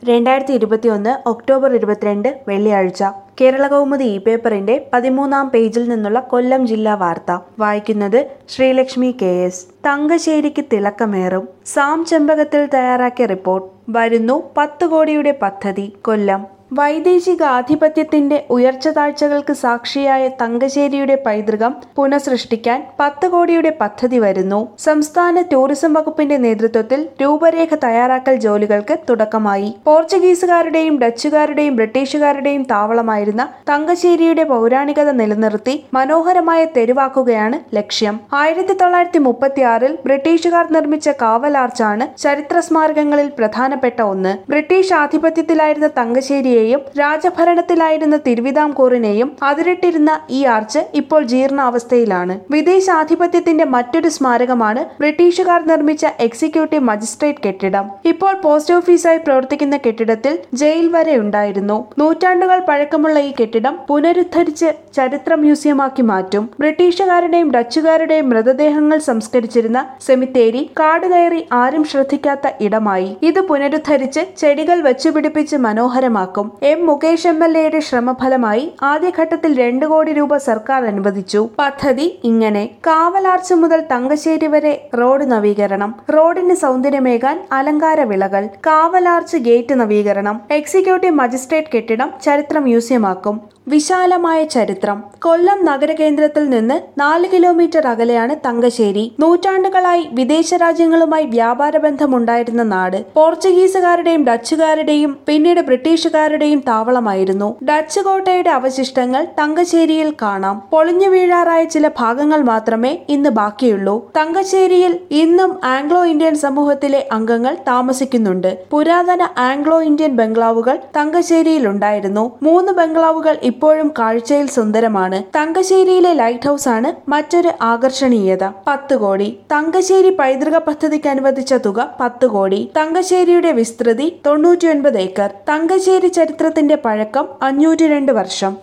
രണ്ടായിരത്തി ഇരുപത്തിയൊന്ന് ഒക്ടോബർ ഇരുപത്തിരണ്ട് വെള്ളിയാഴ്ച കേരള കൗമുദി ഇ പേപ്പറിന്റെ പതിമൂന്നാം പേജിൽ നിന്നുള്ള കൊല്ലം ജില്ലാ വാർത്ത വായിക്കുന്നത് ശ്രീലക്ഷ്മി കെ എസ് തങ്കശ്ശേരിക്ക് തിളക്കമേറും സാം ചെമ്പകത്തിൽ തയ്യാറാക്കിയ റിപ്പോർട്ട് വരുന്നു പത്ത് കോടിയുടെ പദ്ധതി കൊല്ലം വൈദേശിക ആധിപത്യത്തിന്റെ ഉയർച്ച താഴ്ചകൾക്ക് സാക്ഷിയായ തങ്കശ്ശേരിയുടെ പൈതൃകം പുനഃസൃഷ്ടിക്കാൻ പത്ത് കോടിയുടെ പദ്ധതി വരുന്നു സംസ്ഥാന ടൂറിസം വകുപ്പിന്റെ നേതൃത്വത്തിൽ രൂപരേഖ തയ്യാറാക്കൽ ജോലികൾക്ക് തുടക്കമായി പോർച്ചുഗീസുകാരുടെയും ഡച്ചുകാരുടെയും ബ്രിട്ടീഷുകാരുടെയും താവളമായിരുന്ന തങ്കശ്ശേരിയുടെ പൗരാണികത നിലനിർത്തി മനോഹരമായ തെരുവാക്കുകയാണ് ലക്ഷ്യം ആയിരത്തി തൊള്ളായിരത്തി മുപ്പത്തി ആറിൽ ബ്രിട്ടീഷുകാർ നിർമ്മിച്ച കാവൽ ആർച്ചാണ് ചരിത്ര സ്മാരകങ്ങളിൽ പ്രധാനപ്പെട്ട ഒന്ന് ബ്രിട്ടീഷ് ആധിപത്യത്തിലായിരുന്ന തങ്കശ്ശേരിയെയും രാജഭരണത്തിലായിരുന്ന തിരുവിതാംകൂറിനെയും അതിരിട്ടിരുന്ന ഈ ആർച്ച് ഇപ്പോൾ ജീർണാവസ്ഥയിലാണ് വിദേശാധിപത്യത്തിന്റെ മറ്റൊരു സ്മാരകമാണ് ബ്രിട്ടീഷുകാർ നിർമ്മിച്ച എക്സിക്യൂട്ടീവ് മജിസ്ട്രേറ്റ് കെട്ടിടം ഇപ്പോൾ പോസ്റ്റ് ഓഫീസായി പ്രവർത്തിക്കുന്ന കെട്ടിടത്തിൽ ജയിൽ വരെ ഉണ്ടായിരുന്നു നൂറ്റാണ്ടുകൾ പഴക്കമുള്ള ഈ കെട്ടിടം പുനരുദ്ധരിച്ച് ചരിത്ര മ്യൂസിയമാക്കി മാറ്റും ബ്രിട്ടീഷുകാരുടെയും ഡച്ചുകാരുടെയും മൃതദേഹങ്ങൾ സംസ്കരിച്ചിരുന്ന സെമിത്തേരി കാട് കയറി ആരും ശ്രദ്ധിക്കാത്ത ഇടമായി ഇത് പുനരുദ്ധരിച്ച് ചെടികൾ വെച്ചുപിടിപ്പിച്ച് മനോഹരമാക്കും എം മുകേഷ് എം എൽ എയുടെ ശ്രമഫലമായി ആദ്യഘട്ടത്തിൽ രണ്ട് കോടി രൂപ സർക്കാർ അനുവദിച്ചു പദ്ധതി ഇങ്ങനെ കാവലാർച്ച് മുതൽ തങ്കശ്ശേരി വരെ റോഡ് നവീകരണം റോഡിന് സൗന്ദര്യമേകാൻ അലങ്കാര വിളകൾ കാവലാർച്ച് ഗേറ്റ് നവീകരണം എക്സിക്യൂട്ടീവ് മജിസ്ട്രേറ്റ് കെട്ടിടം ചരിത്ര മ്യൂസിയമാക്കും വിശാലമായ ചരിത്രം കൊല്ലം നഗരകേന്ദ്രത്തിൽ നിന്ന് നാല് കിലോമീറ്റർ അകലെയാണ് തങ്കശ്ശേരി നൂറ്റാണ്ടുകളായി വിദേശ രാജ്യങ്ങളുമായി വ്യാപാര ബന്ധമുണ്ടായിരുന്ന നാട് പോർച്ചുഗീസുകാരുടെയും ഡച്ചുകാരുടെയും പിന്നീട് ബ്രിട്ടീഷുകാരുടെയും താവളമായിരുന്നു ഡച്ച് കോട്ടയുടെ അവശിഷ്ടങ്ങൾ തങ്കശ്ശേരിയിൽ കാണാം പൊളിഞ്ഞു വീഴാറായ ചില ഭാഗങ്ങൾ മാത്രമേ ഇന്ന് ബാക്കിയുള്ളൂ തങ്കശ്ശേരിയിൽ ഇന്നും ആംഗ്ലോ ഇന്ത്യൻ സമൂഹത്തിലെ അംഗങ്ങൾ താമസിക്കുന്നുണ്ട് പുരാതന ആംഗ്ലോ ഇന്ത്യൻ ബംഗ്ലാവുകൾ തങ്കശ്ശേരിയിൽ ഉണ്ടായിരുന്നു മൂന്ന് ബംഗ്ലാവുകൾ ഇപ്പോഴും കാഴ്ചയിൽ സുന്ദരമാണ് തങ്കശ്ശേരിയിലെ ലൈറ്റ് ഹൗസ് ആണ് മറ്റൊരു ആകർഷണീയത പത്ത് കോടി തങ്കശ്ശേരി പൈതൃക പദ്ധതിക്ക് അനുവദിച്ച തുക പത്ത് കോടി തങ്കശ്ശേരിയുടെ വിസ്തൃതി തൊണ്ണൂറ്റിയൊൻപത് ഏക്കർ തങ്കശ്ശേരി ചരിത്രത്തിന്റെ പഴക്കം അഞ്ഞൂറ്റി രണ്ട് വർഷം